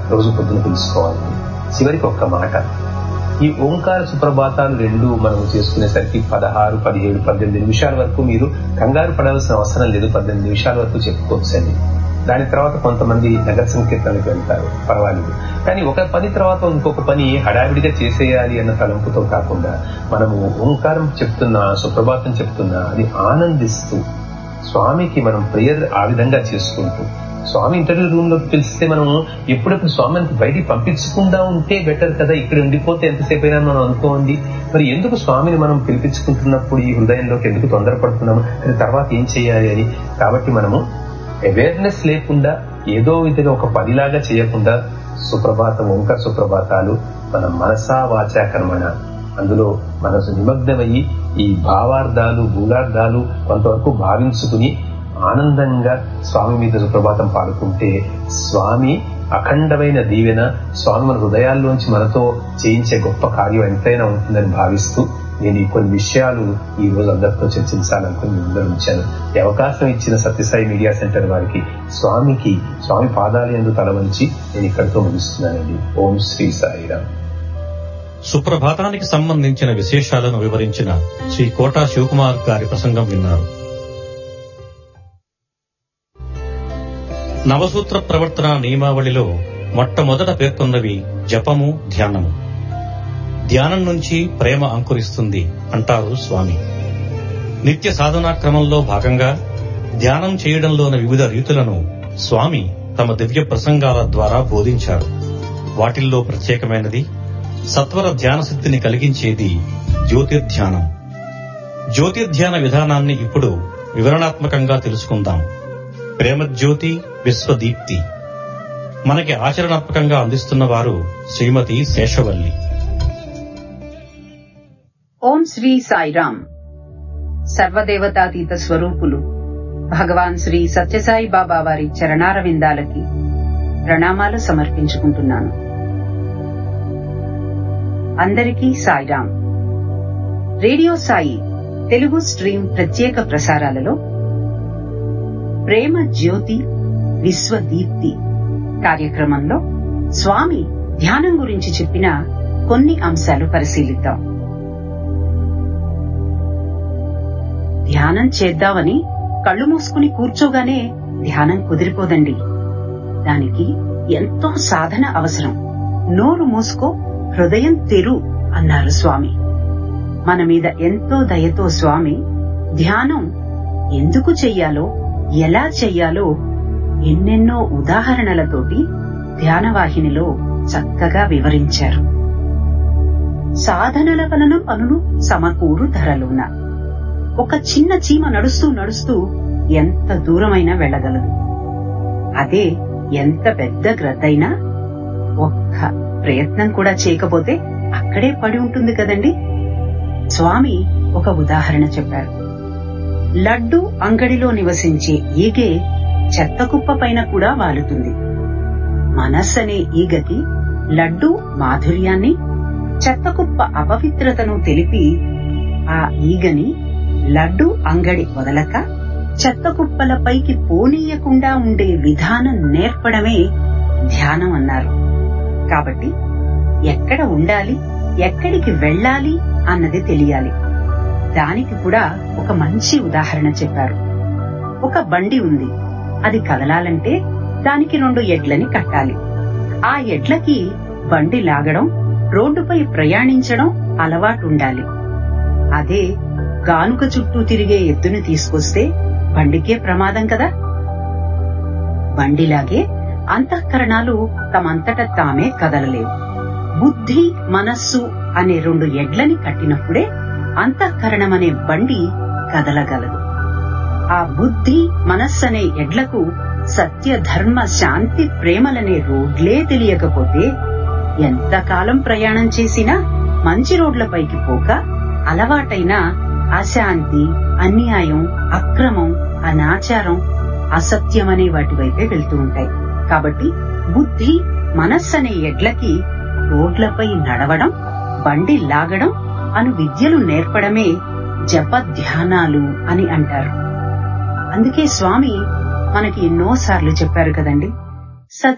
రోజు పొద్దున పిలుచుకోవాలి చివరికి ఒక్క మాట ఈ ఓంకార సుప్రభాతాలు రెండు మనం చేసుకునేసరికి పదహారు పదిహేడు పద్దెనిమిది నిమిషాల వరకు మీరు కంగారు పడాల్సిన అవసరం లేదు పద్దెనిమిది నిమిషాల వరకు చెప్పుకోవచ్చండి దాని తర్వాత కొంతమంది నగర సంకీర్తనకు వెళ్తారు పర్వాలేదు కానీ ఒక పని తర్వాత ఇంకొక పని హడావిడిగా చేసేయాలి అన్న తలంపుతో కాకుండా మనము ఓంకారం చెప్తున్నా సుప్రభాతం చెప్తున్నా అది ఆనందిస్తూ స్వామికి మనం ప్రేయర్ ఆ విధంగా చేసుకుంటూ స్వామి ఇంటర్వ్యూ రూమ్ లోకి పిలిస్తే మనం ఎప్పుడెప్పుడు స్వామిని బయటికి పంపించకుండా ఉంటే బెటర్ కదా ఇక్కడ ఉండిపోతే ఎంతసేపు అయినా మనం అనుకోండి మరి ఎందుకు స్వామిని మనం పిలిపించుకుంటున్నప్పుడు ఈ హృదయంలోకి ఎందుకు తొందరపడుతున్నాము కానీ తర్వాత ఏం చేయాలి అని కాబట్టి మనము అవేర్నెస్ లేకుండా ఏదో విధంగా ఒక పనిలాగా చేయకుండా సుప్రభాతం ఓంకార సుప్రభాతాలు మన మనసా వాచా కర్మణ అందులో మనసు నిమగ్నమయ్యి ఈ భావార్థాలు భూలార్థాలు కొంతవరకు భావించుకుని ఆనందంగా స్వామి మీద సుప్రభాతం పాడుకుంటే స్వామి అఖండమైన దీవెన స్వామి మన హృదయాల్లోంచి మనతో చేయించే గొప్ప కార్యం ఎంతైనా ఉంటుందని భావిస్తూ నేను ఈ కొన్ని విషయాలు ఈ రోజు అందరితో చర్చించాలనుకుని మీ ముందర ఉంచాను ఈ అవకాశం ఇచ్చిన సత్యసాయి మీడియా సెంటర్ వారికి స్వామికి స్వామి పాదాల ఎందు తల వంచి నేను ఇక్కడితో ముగిస్తున్నానండి ఓం శ్రీ సాయిరామ్ సుప్రభాతానికి సంబంధించిన విశేషాలను వివరించిన శ్రీ కోటా శివకుమార్ గారి ప్రసంగం విన్నారు నవసూత్ర ప్రవర్తన నియమావళిలో మొట్టమొదట పేర్కొన్నవి జపము ధ్యానము ధ్యానం నుంచి ప్రేమ అంకురిస్తుంది అంటారు స్వామి నిత్య సాధనా క్రమంలో భాగంగా ధ్యానం చేయడంలోని వివిధ రీతులను స్వామి తమ దివ్య ప్రసంగాల ద్వారా బోధించారు వాటిల్లో ప్రత్యేకమైనది సత్వర ధ్యాన సిద్ధిని కలిగించేది జ్యోతిర్ధ్యానం జ్యోతిర్ధ్యాన విధానాన్ని ఇప్పుడు వివరణాత్మకంగా తెలుసుకుందాం ప్రేమజ్యోతి విశ్వదీప్తి మనకి ఆచరణాత్మకంగా అందిస్తున్న వారు శ్రీమతి శేషవల్లి ఓం శ్రీ సాయిరామ్ సర్వదేవతాతీత స్వరూపులు భగవాన్ శ్రీ సత్యసాయి బాబా వారి చరణారవిందాలకి ప్రణామాలు సమర్పించుకుంటున్నాను అందరికీ సాయిరామ్ రేడియో సాయి తెలుగు స్ట్రీమ్ ప్రత్యేక ప్రసారాలలో ప్రేమ జ్యోతి విశ్వదీప్తి కార్యక్రమంలో స్వామి ధ్యానం గురించి చెప్పిన కొన్ని అంశాలు పరిశీలిద్దాం ధ్యానం చేద్దామని కళ్ళు మూసుకుని కూర్చోగానే ధ్యానం కుదిరిపోదండి దానికి ఎంతో సాధన అవసరం నోరు మూసుకో హృదయం తెరు అన్నారు స్వామి మన మీద ఎంతో దయతో స్వామి ధ్యానం ఎందుకు చెయ్యాలో ఎలా చెయ్యాలో ఎన్నెన్నో ఉదాహరణలతోటి ధ్యానవాహినిలో చక్కగా వివరించారు సాధనల వలన పనులు సమకూరు ధరలున్న ఒక చిన్న చీమ నడుస్తూ నడుస్తూ ఎంత దూరమైనా వెళ్ళగలదు అదే ఎంత పెద్ద గ్రద్దైనా ఒక్క ప్రయత్నం కూడా చేయకపోతే అక్కడే పడి ఉంటుంది కదండి స్వామి ఒక ఉదాహరణ చెప్పారు లడ్డు అంగడిలో నివసించే ఈగే చెత్త కుప్ప పైన కూడా వాలుతుంది మనస్సనే ఈగకి లడ్డు మాధుర్యాన్ని చెత్త కుప్ప అపవిత్రతను తెలిపి ఆ ఈగని లడ్డు అంగడి వదలక చెత్త కుప్పలపైకి పోనీయకుండా ఉండే విధానం నేర్పడమే ధ్యానం అన్నారు కాబట్టి ఎక్కడ ఉండాలి ఎక్కడికి వెళ్ళాలి అన్నది తెలియాలి దానికి కూడా ఒక మంచి ఉదాహరణ చెప్పారు ఒక బండి ఉంది అది కదలాలంటే దానికి రెండు ఎడ్లని కట్టాలి ఆ ఎడ్లకి బండి లాగడం రోడ్డుపై ప్రయాణించడం అలవాటుండాలి అదే గానుక చుట్టూ తిరిగే ఎద్దుని తీసుకొస్తే బండికే ప్రమాదం కదా బండిలాగే అంతఃకరణాలు తమంతట తామే కదలలేవు బుద్ధి మనస్సు అనే రెండు ఎడ్లని కట్టినప్పుడే అంతఃకరణమనే బండి కదలగలదు ఆ బుద్ధి మనస్సనే ఎడ్లకు సత్య ధర్మ శాంతి ప్రేమలనే రోడ్లే తెలియకపోతే ఎంతకాలం ప్రయాణం చేసినా మంచి రోడ్లపైకి పోక అలవాటైన అశాంతి అన్యాయం అక్రమం అనాచారం అసత్యమనే వాటి వైపే వెళ్తూ ఉంటాయి కాబట్టి బుద్ధి మనస్సనే ఎడ్లకి రోడ్లపై నడవడం బండి లాగడం అను విద్యలు నేర్పడమే జప ధ్యానాలు అని అంటారు అందుకే స్వామి మనకి ఎన్నోసార్లు చెప్పారు కదండి